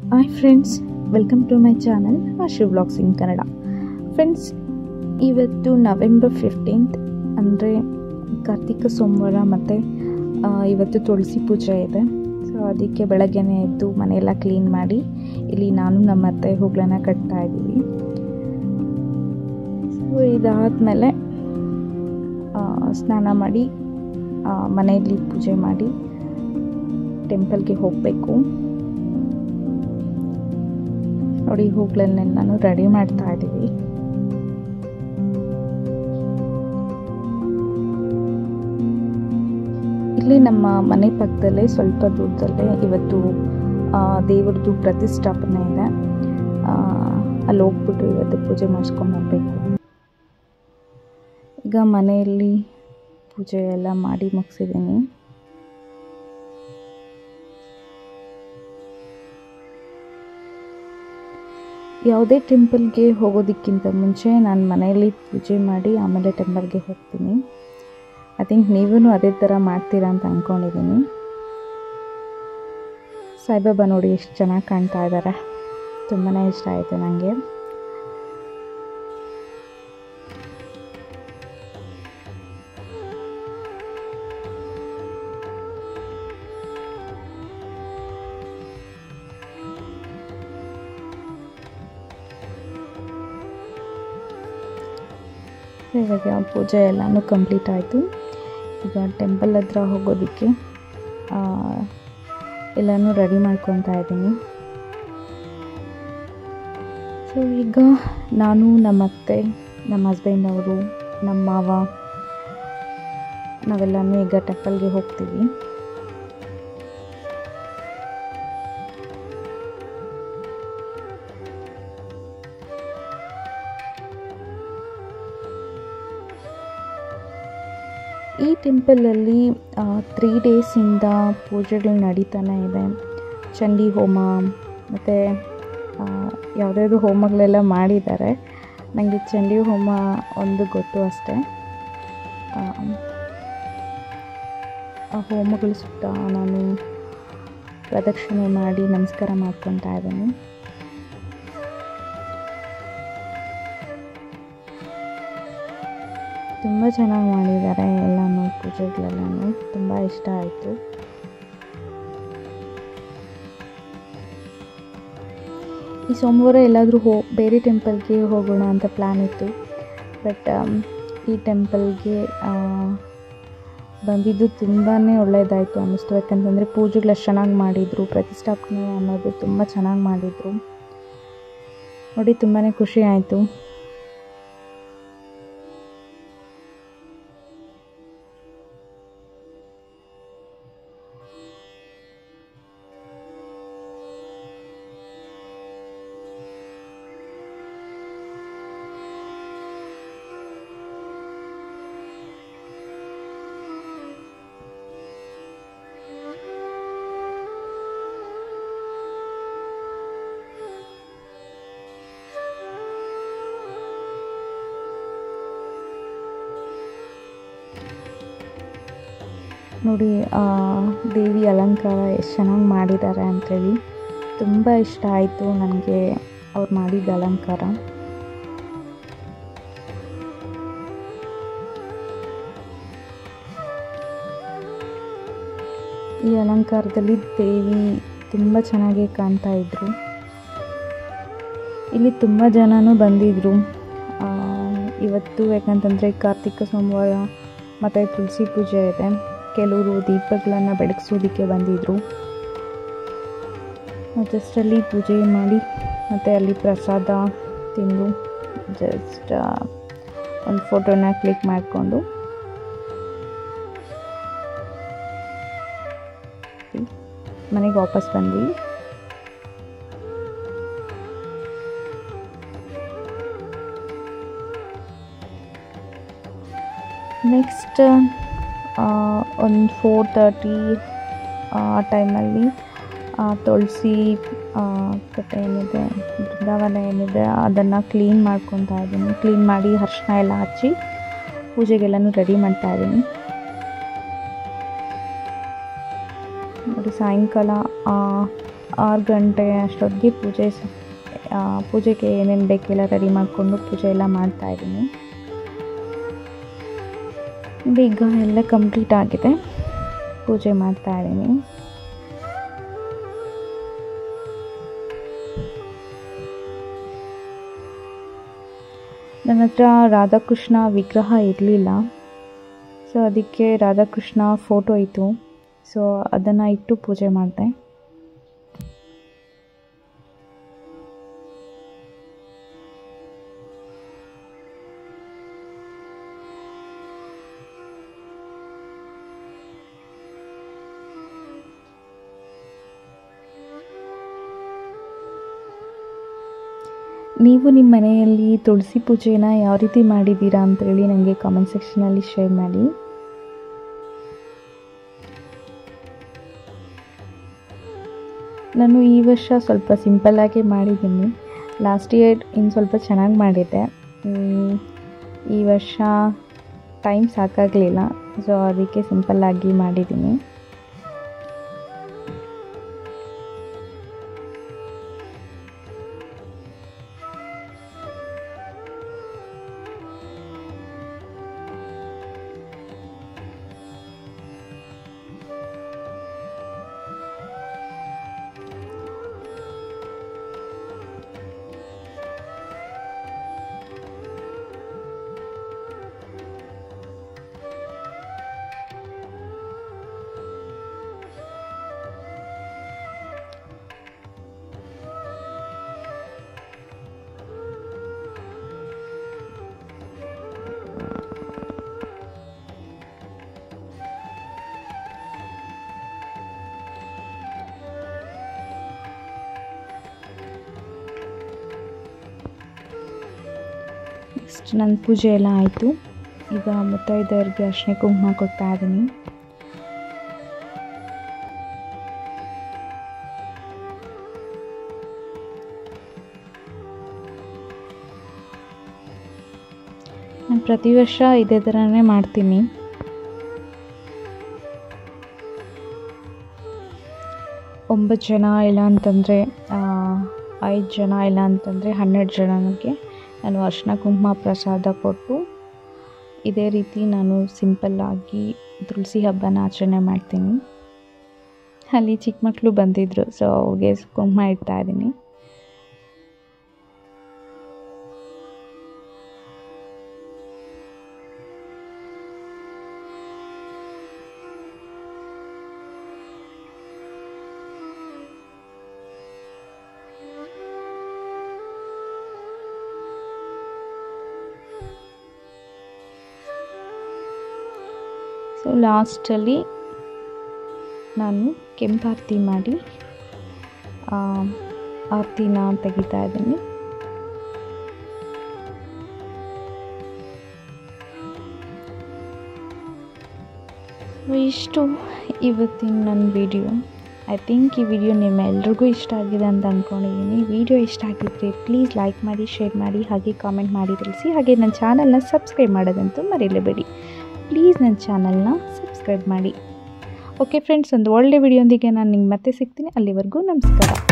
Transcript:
hi friends welcome to my channel Ashu blogs in Kannada friends ಇವತ್ತು November fifteenth ಅಂದರೆ ಕಾರ್ತಿಕ ಸೋಮವಾರ ಮತ್ತು ಇವತ್ತು ತುಳಸಿ ಪೂಜೆ ಇದೆ ಸೊ ಅದಕ್ಕೆ ಬೆಳಗ್ಗೆನೇ ಎದ್ದು ಮನೆಯೆಲ್ಲ ಕ್ಲೀನ್ ಮಾಡಿ ಇಲ್ಲಿ ನಾನು ನಮ್ಮ ಅತ್ತೆ ಹೂಗಳನ್ನ ಕಟ್ತಾ ಇದ್ದೀವಿ ಸೊ ಇದಾದಮೇಲೆ ಸ್ನಾನ ಮಾಡಿ ಆ, ಮನೆಯಲ್ಲಿ ಪೂಜೆ ಮಾಡಿ ಟೆಂಪಲ್ಗೆ ಹೋಗಬೇಕು ನೋಡಿ ಹೂಗಳನ್ನೆಲ್ಲನೂ ರೆಡಿ ಮಾಡ್ತಾ ಇದ್ದೀವಿ ಇಲ್ಲಿ ನಮ್ಮ ಮನೆ ಪಕ್ಕದಲ್ಲೇ ಸ್ವಲ್ಪ ದೂರದಲ್ಲೇ ಇವತ್ತು ಆ, ದೇವ್ರದ್ದು ಪ್ರತಿಷ್ಠಾಪನೆ ಇದೆ ಆ, ಅಲ್ಲಿ ಹೋಗ್ಬಿಟ್ಟು ಇವತ್ತು ಪೂಜೆ ಮಾಡಿಸ್ಕೊಂಡು ಬರಬೇಕು ಈಗ ಮನೆಯಲ್ಲಿ ಪೂಜೆ ಎಲ್ಲ ಮಾಡಿ ಮುಗಿಸಿದ್ದೀನಿ ಯಾವುದೇ ಟೆಂಪಲ್ಗೆ ಹೋಗೋದಕ್ಕಿಂತ ಮುಂಚೆ ನಾನು ಮನೆಯಲ್ಲಿ ಪೂಜೆ ಮಾಡಿ ಆಮೇಲೆ ಟೆಂಪಲ್ಗೆ ಹೋಗ್ತೀನಿ ಐ ಥಿಂಕ್ ನೀವೂ ಅದೇ ಥರ ಮಾಡ್ತೀರಾ ಅಂತ ಅಂದ್ಕೊಂಡಿದ್ದೀನಿ ಸಾಯಿಬಾಬಾ ನೋಡಿ ಎಷ್ಟು ಚೆನ್ನಾಗಿ ಕಾಣ್ತಾ ಇದ್ದಾರೆ ತುಂಬಾ ಇಷ್ಟ ಆಯಿತು ನನಗೆ ಇವಾಗ ಪೂಜೆ ಎಲ್ಲನೂ ಕಂಪ್ಲೀಟ್ ಆಯಿತು ಈಗ ಟೆಂಪಲ್ ಹತ್ರ ಹೋಗೋದಕ್ಕೆ ಆ, ಎಲ್ಲನೂ ರೆಡಿ ಮಾಡ್ಕೊತಾ ಇದ್ದೀನಿ ಸೊ ಈಗ ನಾನು ನಮ್ಮ ಅತ್ತೆ ನಮ್ಮ ಹಸ್ಬೆಂಡ್ ಅವರು ನಮ್ಮ ಮಾವ ನಾವೆಲ್ಲನೂ ಈಗ ಟೆಂಪಲ್ಗೆ ಹೋಗ್ತೀವಿ ಈ ಟೆಂಪಲಲ್ಲಿ ತ್ರೀ ಡೇಸಿಂದ ಪೂಜೆಗಳು ನಡೀತಾನೆ ಇದೆ ಚಂಡಿ ಹೋಮ ಮತ್ತು ಯಾವುದ್ಯಾವುದು ಹೋಮಗಳೆಲ್ಲ ಮಾಡಿದ್ದಾರೆ ನನಗೆ ಚಂಡಿ ಹೋಮ ಒಂದು ಗೊತ್ತು ಅಷ್ಟೇ ಆ, ಆ ಹೋಮಗಳ ಸುತ್ತ ನಾನು ಪ್ರದಕ್ಷಿಣೆ ಮಾಡಿ ನಮಸ್ಕಾರ ಮಾಡ್ಕೊತಾ ಇದ್ದೀನಿ ತುಂಬ ಚೆನ್ನಾಗಿ ಮಾಡಿದ್ದಾರೆ ಎಲ್ಲನೂ ಪೂಜೆಗಳೆಲ್ಲನೂ ತುಂಬ ಇಷ್ಟ ಆಯಿತು ಈ ಸೋಮವಾರ ಎಲ್ಲಾದರೂ ಹೋ ಬೇರೆ ಟೆಂಪಲ್ಗೆ ಹೋಗೋಣ ಅಂತ ಪ್ಲ್ಯಾನ್ ಇತ್ತು ಬಟ್ ಈ ಟೆಂಪಲ್ಗೆ ಬಂದಿದ್ದು ತುಂಬಾ ಒಳ್ಳೆಯದಾಯಿತು ಅನ್ನಿಸ್ತು ಯಾಕಂತಂದರೆ ಪೂಜೆಗಳು ಅಷ್ಟು ಚೆನ್ನಾಗಿ ಮಾಡಿದರು ಪ್ರತಿಷ್ಠಾಪನೆ ಅನ್ನೋದು ತುಂಬ ಚೆನ್ನಾಗಿ ಮಾಡಿದರು ನೋಡಿ ತುಂಬಾ ಖುಷಿ ಆಯಿತು ನೋಡಿ ಆ, ದೇವಿ ಅಲಂಕಾರ ಎಷ್ಟು ಚೆನ್ನಾಗಿ ಮಾಡಿದ್ದಾರೆ ಅಂಥೇಳಿ ತುಂಬ ಇಷ್ಟ ಆಯಿತು ನನಗೆ ಅವ್ರು ಮಾಡಿದ ಅಲಂಕಾರ ಈ ಅಲಂಕಾರದಲ್ಲಿ ದೇವಿ ತುಂಬ ಚೆನ್ನಾಗಿ ಕಾಣ್ತಾ ಇದ್ರು ಇಲ್ಲಿ ತುಂಬ ಜನನೂ ಬಂದಿದ್ದರು ಆ, ಇವತ್ತು ಯಾಕಂತಂದರೆ ಕಾರ್ತಿಕ ಸೋಮವಾರ ಮತ್ತು ತುಳಸಿ ಪೂಜೆ ಇದೆ ಕೆಲವರು ದೀಪಗಳನ್ನು ಬೆಳಗಿಸೋದಕ್ಕೆ ಬಂದಿದ್ದರು ಜಸ್ಟ್ ಅಲ್ಲಿ ಪೂಜೆ ಮಾಡಿ ಮತ್ತು ಅಲ್ಲಿ ಪ್ರಸಾದ ತಿಂದು ಜಸ್ಟ್ ಒಂದು ಫೋಟೋನ ಕ್ಲಿಕ್ ಮಾಡಿಕೊಂಡು ಮನೆಗೆ ವಾಪಸ್ ಬಂದ್ವಿ ನೆಕ್ಸ್ಟ್ ಒಂದು ಫೋರ್ ತರ್ಟಿ ಆ ಟೈಮಲ್ಲಿ ತುಳಸಿ ಕಟ್ಟೆ ಏನಿದೆ ಬೃಂದಾವನ ಏನಿದೆ ಅದನ್ನು ಕ್ಲೀನ್ ಮಾಡ್ಕೊತಾ ಇದ್ದೀನಿ ಕ್ಲೀನ್ ಮಾಡಿ ಅರ್ಶಿನ ಎಲ್ಲ ಹಚ್ಚಿ ಪೂಜೆಗೆಲ್ಲನೂ ರೆಡಿ ಮಾಡ್ತಾ ಇದ್ದೀನಿ ನೋಡಿ ಸಾಯಂಕಾಲ ಆರು ಗಂಟೆ ಅಷ್ಟೊತ್ತಿಗೆ ಪೂಜೆ ಸ- ಆ, ಪೂಜೆಗೆ ಏನೇನು ಬೇಕೆಲ್ಲ ರೆಡಿ ಮಾಡಿಕೊಂಡು ಪೂಜೆ ಎಲ್ಲ ಮಾಡ್ತಾಯಿದ್ದೀನಿ ಬೇಗ ಎಲ್ಲ ಕಂಪ್ಲೀಟ್ ಆಗಿದೆ ಪೂಜೆ ಮಾಡ್ತಾಯಿದ್ದೀನಿ ನನ್ನ ಹತ್ರ ರಾಧಾಕೃಷ್ಣ ವಿಗ್ರಹ ಇರಲಿಲ್ಲ ಸೊ ಅದಕ್ಕೆ ರಾಧಾಕೃಷ್ಣ ಫೋಟೋ ಇತ್ತು ಸೊ ಅದನ್ನು ಇಟ್ಟು ಪೂಜೆ ಮಾಡಿದೆ ನೀವು ನಿಮ್ಮ ಮನೆಯಲ್ಲಿ ತುಳಸಿ ಪೂಜೆನ ಯಾವ ರೀತಿ ಮಾಡಿದ್ದೀರಾ ಅಂತೇಳಿ ನನಗೆ ಕಾಮೆಂಟ್ ಸೆಕ್ಷನಲ್ಲಿ ಶೇರ್ ಮಾಡಿ ನಾನು ಈ ವರ್ಷ ಸ್ವಲ್ಪ ಸಿಂಪಲ್ಲಾಗಿ ಮಾಡಿದ್ದೀನಿ ಲಾಸ್ಟ್ ಇಯರ್ ಇನ್ನು ಸ್ವಲ್ಪ ಚೆನ್ನಾಗಿ ಮಾಡಿದ್ದೆ ಮ್, ಈ ವರ್ಷ ಟೈಮ್ ಸಾಕಾಗಲಿಲ್ಲ ಸೊ ಅದಕ್ಕೆ ಸಿಂಪಲ್ಲಾಗಿ ಮಾಡಿದ್ದೀನಿ ನೆಕ್ಸ್ಟ್ ನನ್ನ ಪೂಜೆ ಎಲ್ಲ ಆಯಿತು ಈಗ ಮುತ್ತೈದೆಯರಿಗೆ ಅರ್ಶಿನ ಕುಂಕುಮ ಕೊಡ್ತಾ ಇದ್ದೀನಿ ನಾನು ಪ್ರತಿ ವರ್ಷ ಇದೇ ಥರನೇ ಮಾಡ್ತೀನಿ ಒಂಬತ್ತು ಜನ ಇಲ್ಲ ಅಂತಂದರೆ ಐದು ಜನ ಇಲ್ಲ ಅಂತಂದರೆ ಹನ್ನೆರಡು ಜನಕ್ಕೆ ನಾನು ಅರ್ಶಿನ ಕುಂಕುಮ ಪ್ರಸಾದ ಕೊಟ್ಟು ಇದೇ ರೀತಿ ನಾನು ಸಿಂಪಲ್ಲಾಗಿ ತುಳಸಿ ಹಬ್ಬನ ಆಚರಣೆ ಮಾಡ್ತೀನಿ ಅಲ್ಲಿ ಚಿಕ್ಕ ಮಕ್ಕಳು ಬಂದಿದ್ದರು ಸೊ ಅವ್ರಿಗೆ ಕುಂಕುಮ ಇಡ್ತಾ ಇದ್ದೀನಿ ಸೊ ಲಾಸ್ಟಲ್ಲಿ ನಾನು ಕೆಂಪಾರತಿ ಮಾಡಿ ಆ, ಆರತಿನ ತೆಗಿತಾ ಇದ್ದೀನಿ ಸೊ ಇಷ್ಟು ಇವತ್ತಿನ ನನ್ನ ವಿಡಿಯೋ ಐ ಥಿಂಕ್ ಈ ವಿಡಿಯೋ ನಿಮ್ಮೆಲ್ರಿಗೂ ಇಷ್ಟ ಆಗಿದೆ ಅಂತ ಅಂದ್ಕೊಂಡಿದ್ದೀನಿ ವಿಡಿಯೋ ಇಷ್ಟ ಆಗಿದ್ದರೆ ಪ್ಲೀಸ್ ಲೈಕ್ ಮಾಡಿ ಶೇರ್ ಮಾಡಿ ಹಾಗೆ ಕಾಮೆಂಟ್ ಮಾಡಿ ತಿಳಿಸಿ ಹಾಗೆ ನನ್ನ ಚಾನಲ್ನ ಸಬ್ಸ್ಕ್ರೈಬ್ ಮಾಡೋದಂತೂ ಮರೀಲೇಬೇಡಿ ಪ್ಲೀಸ್ ನನ್ನ ಚಾನಲ್ನ ಸಬ್ಸ್ಕ್ರೈಬ್ ಮಾಡಿ ಓಕೆ ಫ್ರೆಂಡ್ಸ್ ಒಂದು ಒಳ್ಳೆ ವಿಡಿಯೋಂದಿಗೆ ನಾನು ನಿಮ್ಗೆ ಮತ್ತೆ ಸಿಗ್ತೀನಿ ಅಲ್ಲಿವರೆಗೂ ನಮಸ್ಕಾರ